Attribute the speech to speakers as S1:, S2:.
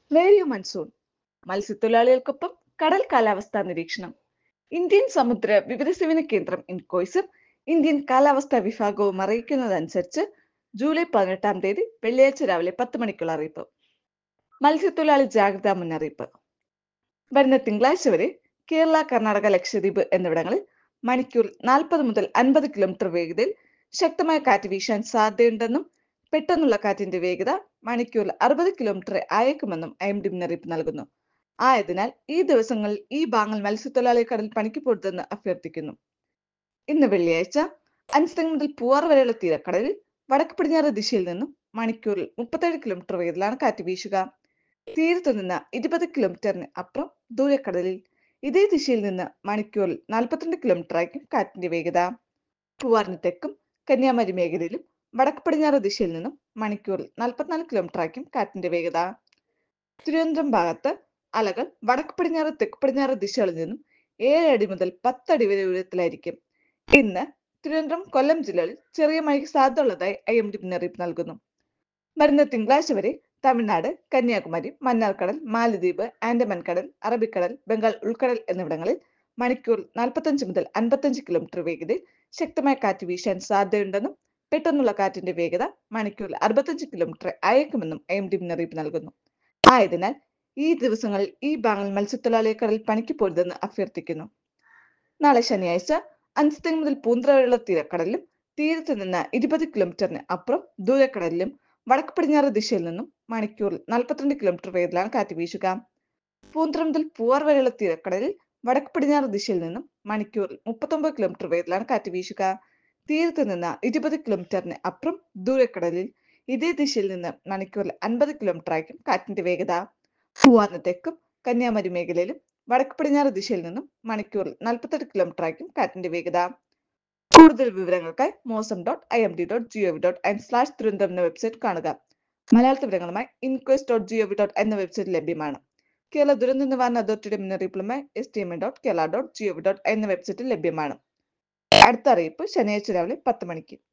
S1: radio monsoon മത്സ്യത്തൊഴിലാളികൾക്കൊപ്പം കടൽ കാലാവസ്ഥാ നിരീക്ഷണം ഇന്ത്യൻ സമുദ്ര വിവരസേവന കേന്ദ്രം ഇൻകോയ്സും ഇന്ത്യൻ കാലാവസ്ഥാ വിഭാഗവും അറിയിക്കുന്നതനുസരിച്ച് ജൂലൈ പതിനെട്ടാം തീയതി വെള്ളിയാഴ്ച രാവിലെ പത്ത് മണിക്കുള്ള അറിയിപ്പ് മത്സ്യത്തൊഴിലാളി ജാഗ്രതാ മുന്നറിയിപ്പ് വരുന്ന തിങ്കളാഴ്ച വരെ കേരള കർണാടക ലക്ഷദ്വീപ് എന്നിവിടങ്ങളിൽ മണിക്കൂർ നാൽപ്പത് മുതൽ അൻപത് കിലോമീറ്റർ വേഗതയിൽ ശക്തമായ കാറ്റ് വീശാൻ സാധ്യതയുണ്ടെന്നും പെട്ടെന്നുള്ള കാറ്റിന്റെ വേഗത മണിക്കൂറിൽ അറുപത് കിലോമീറ്റർ ആയേക്കുമെന്നും ഐ എം ഡി മുന്നറിയിപ്പ് നൽകുന്നു ആയതിനാൽ ഈ ദിവസങ്ങളിൽ ഈ ഭാഗങ്ങൾ മത്സ്യത്തൊഴിലാളി കടൽ പണിക്ക് പോരുതെന്ന് അഭ്യർത്ഥിക്കുന്നു ഇന്ന് വെള്ളിയാഴ്ച അൻസ്തങ് മുതൽ പൂവാർ വരെയുള്ള തീരക്കടലിൽ വടക്ക് പടിഞ്ഞാറ് ദിശയിൽ നിന്നും മണിക്കൂറിൽ മുപ്പത്തേഴ് കിലോമീറ്റർ വേഗത്തിലാണ് കാറ്റ് വീശുക തീരത്തു നിന്ന് ഇരുപത് കിലോമീറ്ററിന് അപ്പുറം ദൂരക്കടലിൽ ഇതേ ദിശയിൽ നിന്ന് മണിക്കൂറിൽ നാൽപ്പത്തിരണ്ട് കിലോമീറ്റർ ആയിരിക്കും കാറ്റിന്റെ വേഗത പൂവാറിന് തെക്കും കന്യാകുമാരി മേഖലയിലും വടക്ക് പടിഞ്ഞാറ് ദിശയിൽ നിന്നും മണിക്കൂറിൽ നാൽപ്പത്തിനാല് കിലോമീറ്റർ ആയിരിക്കും കാറ്റിന്റെ വേഗത തിരുവനന്തപുരം ഭാഗത്ത് അലകൾ വടക്ക് പടിഞ്ഞാറ് തെക്ക് പടിഞ്ഞാറ് ദിശകളിൽ നിന്നും ഏഴ് അടി മുതൽ പത്തടി വരെ ഉയരത്തിലായിരിക്കും ഇന്ന് തിരുവനന്തപുരം കൊല്ലം ജില്ലകളിൽ ചെറിയ മഴയ്ക്ക് സാധ്യത ഉള്ളതായി ഐ എം ഡി മുന്നറിയിപ്പ് നൽകുന്നു വരുന്ന തിങ്കളാഴ്ച വരെ തമിഴ്നാട് കന്യാകുമാരി മന്നാർക്കടൽ മാലദ്വീപ് ആൻഡമാൻ കടൽ അറബിക്കടൽ ബംഗാൾ ഉൾക്കടൽ എന്നിവിടങ്ങളിൽ മണിക്കൂർ നാൽപ്പത്തഞ്ച് മുതൽ അൻപത്തഞ്ച് കിലോമീറ്റർ വേഗതയിൽ ശക്തമായ കാറ്റ് വീശാൻ സാധ്യതയുണ്ടെന്നും പെട്ടെന്നുള്ള കാറ്റിന്റെ വേഗത മണിക്കൂറിൽ അറുപത്തഞ്ച് കിലോമീറ്റർ അയക്കുമെന്നും ഐ എം ഡി മുന്നറിയിപ്പ് നൽകുന്നു ആയതിനാൽ ഈ ദിവസങ്ങളിൽ ഈ ഭാഗങ്ങൾ മത്സ്യത്തൊഴിലാളിയെ കടൽ പണിക്ക് പോരുതെന്ന് അഭ്യർത്ഥിക്കുന്നു നാളെ ശനിയാഴ്ച അഞ്ചുതെങ്ങ് മുതൽ പൂന്തറ വരെയുള്ള തീരക്കടലിലും തീരത്ത് നിന്ന് ഇരുപത് കിലോമീറ്ററിന് അപ്പുറം ദൂരക്കടലിലും വടക്ക് പടിഞ്ഞാറ് ദിശയിൽ നിന്നും മണിക്കൂറിൽ നാൽപ്പത്തിരണ്ട് കിലോമീറ്റർ വേഗത്തിലാണ് കാറ്റ് വീശുക പൂന്തറ മുതൽ പൂവാർ വരെയുള്ള തീരക്കടലിൽ വടക്ക് പടിഞ്ഞാറ് ദിശയിൽ നിന്നും മണിക്കൂറിൽ മുപ്പത്തൊമ്പത് കിലോമീറ്റർ വേഗത്തിലാണ് കാറ്റ് വീശുക തീരത്ത് നിന്ന് ഇരുപത് കിലോമീറ്ററിന് അപ്പുറം ദൂരക്കടലിൽ ഇതേ ദിശയിൽ നിന്ന് മണിക്കൂറിൽ അൻപത് കിലോമീറ്റർ ആയിരിക്കും കാറ്റിന്റെ വേഗത പൂവാറിന് തെക്കും കന്യാകുമാരി മേഖലയിലും വടക്ക് പടിഞ്ഞാറ് ദിശയിൽ നിന്നും മണിക്കൂറിൽ നാൽപ്പത്തെട്ട് കിലോമീറ്റർ ആയിരിക്കും കാറ്റിന്റെ വേഗത കൂടുതൽ വിവരങ്ങൾക്കായി Mausam dot I M D dot gov dot in slash Thiruvananthapuram എന്ന വെബ്സൈറ്റ് കാണുക മലയാള വിവരങ്ങളുമായി ഇൻക്വസ്റ്റ് ഡോട്ട് ജിഒവി ഡോട്ട് എന്ന വെബ്സൈറ്റ് ലഭ്യമാണ് കേരള ദുരന്ത നിവാരണ അതോറിറ്റിയുടെ മുന്നറിയിപ്പുമായി S T M A dot Kerala dot gov dot എന്ന വെബ്സൈറ്റിൽ ലഭ്യമാണ് അടുത്ത അറിയിപ്പ് ശനിയാഴ്ച രാവിലെ പത്ത് മണിക്ക്